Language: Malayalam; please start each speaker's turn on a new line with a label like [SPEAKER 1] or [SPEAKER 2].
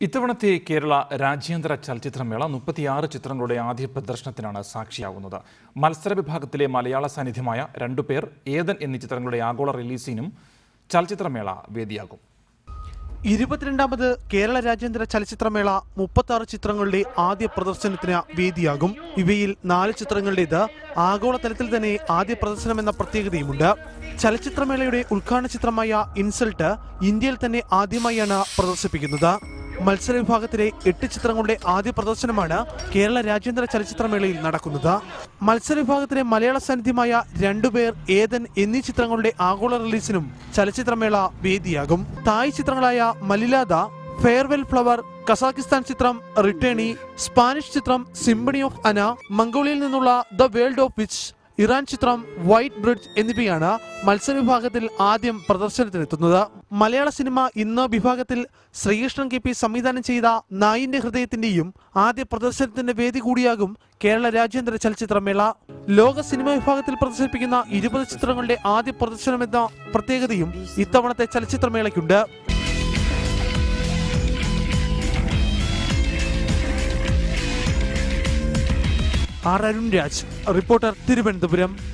[SPEAKER 1] ഇത്തവണത്തെ കേരള രാജ്യാന്തര ചലച്ചിത്രമേള മുപ്പത്തിയാറ് ചിത്രങ്ങളുടെ ആദ്യ പ്രദർശനത്തിനാണ് സാക്ഷിയാവുന്നത് മത്സര വിഭാഗത്തിലെ മലയാള സാന്നിധ്യമായ രണ്ടുപേർ ഏതൻ എന്നീ ചിത്രങ്ങളുടെ ആഗോള റിലീസിനും ചലച്ചിത്രമേള വേദിയാകും
[SPEAKER 2] ഇരുപത്തിരണ്ടാമത് കേരള രാജ്യാന്തര ചലച്ചിത്രമേള മുപ്പത്തി ആറ് ചിത്രങ്ങളുടെ ആദ്യ പ്രദർശനത്തിന് വേദിയാകും ഇവയിൽ നാല് ചിത്രങ്ങളുടേത് ആഗോളതലത്തിൽ തന്നെ ആദ്യ പ്രദർശനം എന്ന പ്രത്യേകതയുമുണ്ട് ചലച്ചിത്രമേളയുടെ ഉദ്ഘാടന ചിത്രമായ ഇൻസൾട്ട് ഇന്ത്യയിൽ തന്നെ ആദ്യമായാണ് പ്രദർശിപ്പിക്കുന്നത് മത്സര വിഭാഗത്തിലെ എട്ട് ചിത്രങ്ങളുടെ ആദ്യ പ്രദർശനമാണ് കേരള രാജ്യാന്തര ചലച്ചിത്രമേളയിൽ നടക്കുന്നത് മത്സര വിഭാഗത്തിലെ മലയാള സാന്നിധ്യമായ രണ്ടുപേർ ഏതൻ എന്നീ ചിത്രങ്ങളുടെ ആഗോള റിലീസിനും ചലച്ചിത്രമേള വേദിയാകും തായ് ചിത്രങ്ങളായ മലിലാദ ഫെയർവെൽ ഫ്ലവർ കസാക്കിസ്ഥാൻ ചിത്രം റിട്ടേണി സ്പാനിഷ് ചിത്രം സിംബണി ഓഫ് അന മംഗോളിയയിൽ നിന്നുള്ള the world of witch Iran ചിത്രം വൈറ്റ് ബ്രിഡ്ജ് എന്നിവയാണ് മത്സര വിഭാഗത്തിൽ ആദ്യം പ്രദർശനത്തിനെത്തുന്നത് മലയാള സിനിമ ഇന്ന് വിഭാഗത്തിൽ ശ്രീകൃഷ്ണൻ കെ പി സംവിധാനം ചെയ്ത നായിന്റെ ഹൃദയത്തിന്റെയും ആദ്യ പ്രദർശനത്തിന്റെ വേദി കൂടിയാകും കേരള രാജ്യാന്തര ചലച്ചിത്രമേള ലോക സിനിമ വിഭാഗത്തിൽ പ്രദർശിപ്പിക്കുന്ന ഇരുപത് ചിത്രങ്ങളുടെ ആദ്യ പ്രദർശനമെന്ന പ്രത്യേകതയും ഇത്തവണത്തെ ചലച്ചിത്രമേളയ്ക്കുണ്ട് ആർ അരുൺ രാജ് റിപ്പോർട്ടർ തിരുവനന്തപുരം